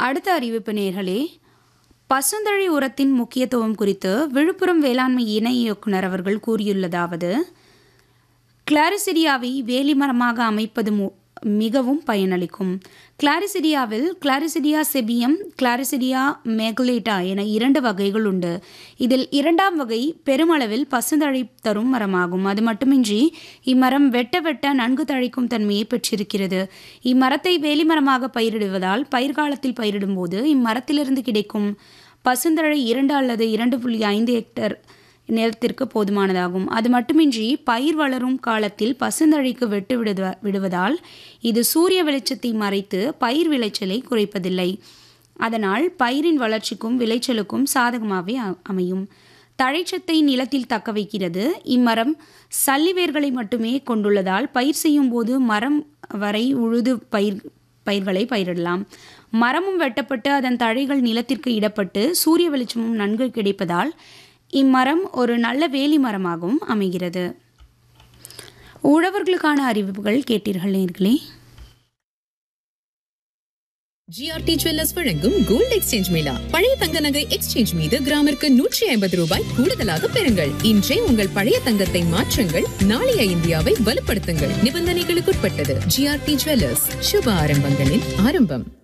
அடுத்த அறிவிப்பு நேர்களே பசுந்தழை உரத்தின் முக்கியத்துவம் குறித்து விழுப்புரம் வேளாண்மை இணை இயக்குனர் அவர்கள் கூறியுள்ளதாவது கிளாரிசிடியாவை வேலிமரமாக அமைப்பது மு- மிகவும் பயனளிக்கும் கிளாரிசிடியாவில் கிளாரிசிடியா செபியம் கிளாரிசிடியா மேகுலேட்டா என இரண்டு வகைகள் உண்டு இதில் இரண்டாம் வகை பெருமளவில் பசுந்தழை தரும் மரமாகும் அது மட்டுமின்றி இம்மரம் வெட்ட வெட்ட நன்கு தழைக்கும் தன்மையை பெற்றிருக்கிறது இம்மரத்தை வேலிமரமாக பயிரிடுவதால் பயிர்காலத்தில் பயிரிடும்போது இம்மரத்திலிருந்து கிடைக்கும் பசுந்தழை இரண்டு அல்லது இரண்டு புள்ளி ஐந்து ஹெக்டர் நிலத்திற்கு போதுமானதாகும் அது மட்டுமின்றி பயிர் வளரும் காலத்தில் பசுந்தழைக்கு வெட்டு விடுவ விடுவதால் இது சூரிய வெளிச்சத்தை மறைத்து பயிர் விளைச்சலை குறைப்பதில்லை அதனால் பயிரின் வளர்ச்சிக்கும் விளைச்சலுக்கும் சாதகமாகவே அ- அமையும் தழைச்சத்தை நிலத்தில் தக்க வைக்கிறது இம்மரம் சல்லிவேர்களை மட்டுமே கொண்டுள்ளதால் பயிர் செய்யும் போது மரம் வரை உழுது பயிர் பயிர்களை பயிரிடலாம் மரமும் வெட்டப்பட்டு அதன் தழைகள் நிலத்திற்கு இடப்பட்டு சூரிய வெளிச்சமும் நன்கு கிடைப்பதால் இம்மரம் ஒரு நல்ல வேலி மரமாகவும் அமைகிறது உழவர்களுக்கான அறிவிப்புகள் கேட்டீர்கள் நேர்களே ஜிஆர்டி ஜுவல்லர்ஸ் வழங்கும் கோல்ட் எக்ஸ்சேஞ்ச் மேளா பழைய தங்க நகை எக்ஸ்சேஞ்ச் மீது கிராமிற்கு நூற்றி ஐம்பது ரூபாய் கூடுதலாக பெறுங்கள் இன்றே உங்கள் பழைய தங்கத்தை மாற்றுங்கள் நாளைய இந்தியாவை வலுப்படுத்துங்கள் நிபந்தனைகளுக்குட்பட்டது ஜிஆர்டி ஜுவல்லர்ஸ் சுப ஆரம்பங்களின் ஆரம்பம்